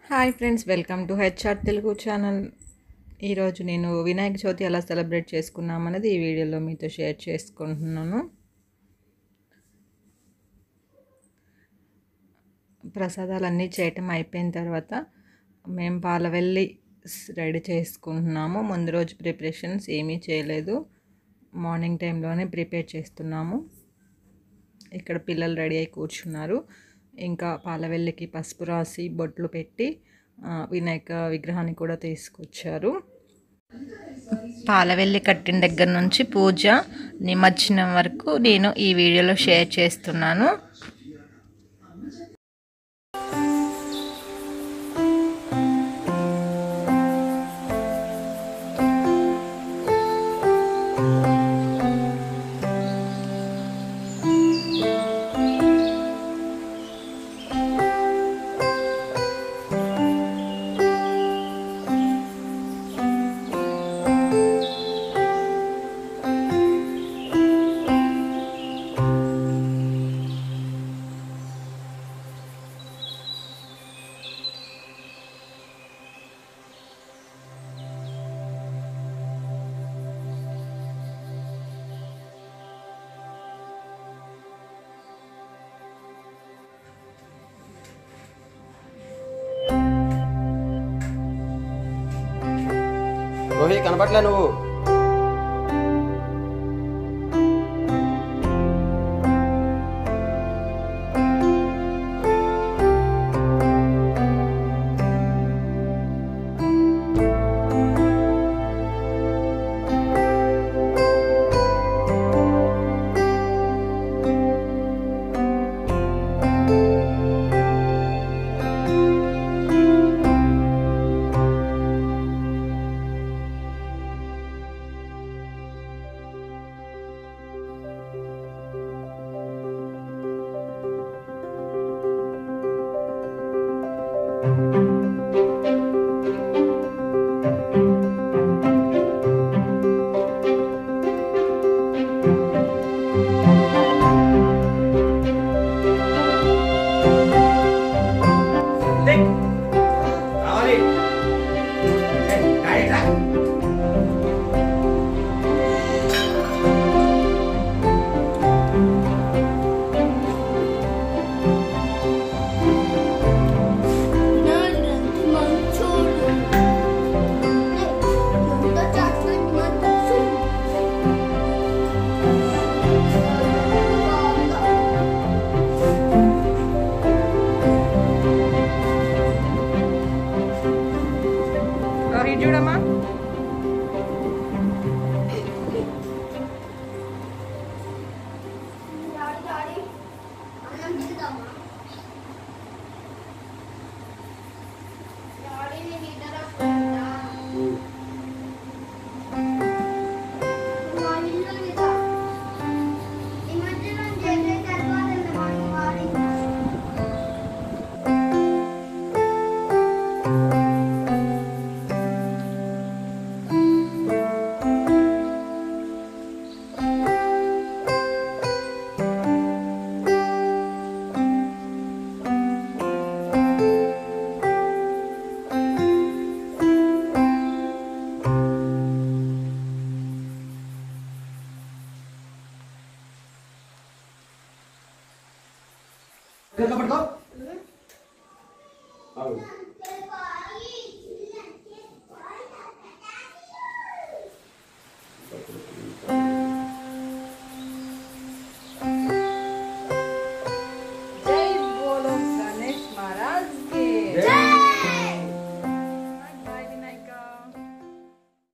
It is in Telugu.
hi friends welcome to HR Telugu channel ఈరోజు నేను వినాయక చవితి ఎలా సెలబ్రేట్ చేసుకున్నామన్నది ఈ వీడియోలో మీతో షేర్ చేసుకుంటున్నాను ప్రసాదాలన్నీ చేయటం అయిపోయిన తర్వాత మేము పాలవెల్లి రెడీ చేసుకుంటున్నాము ముందు రోజు ప్రిపరేషన్స్ ఏమీ చేయలేదు మార్నింగ్ టైంలోనే ప్రిపేర్ చేస్తున్నాము ఇక్కడ పిల్లలు రెడీ అయి కూర్చున్నారు ఇంకా పాలవెల్లికి పసుపు రాసి బొట్లు పెట్టి ఆ, వినాయక విగ్రహాన్ని కూడా తీసుకొచ్చారు పాలవెల్లి కట్టిన దగ్గర నుంచి పూజ నిమజ్జనం వరకు నేను ఈ వీడియోలో షేర్ చేస్తున్నాను రోహి కనపట్లే నువ్వు రావాలి నాన్న మంచోడు ఎంత చాక్లెట్ మంచు రోహిత్ చూడమ్మా డాడీ డాడీ అన్నం తిందామా డాడీ నేను హీటర్ వస్తుందా మా ఇల్లు లేదా ఈ మధ్యలో చేసే తర్వాత వాడి ఎట్లా పడతావు అవును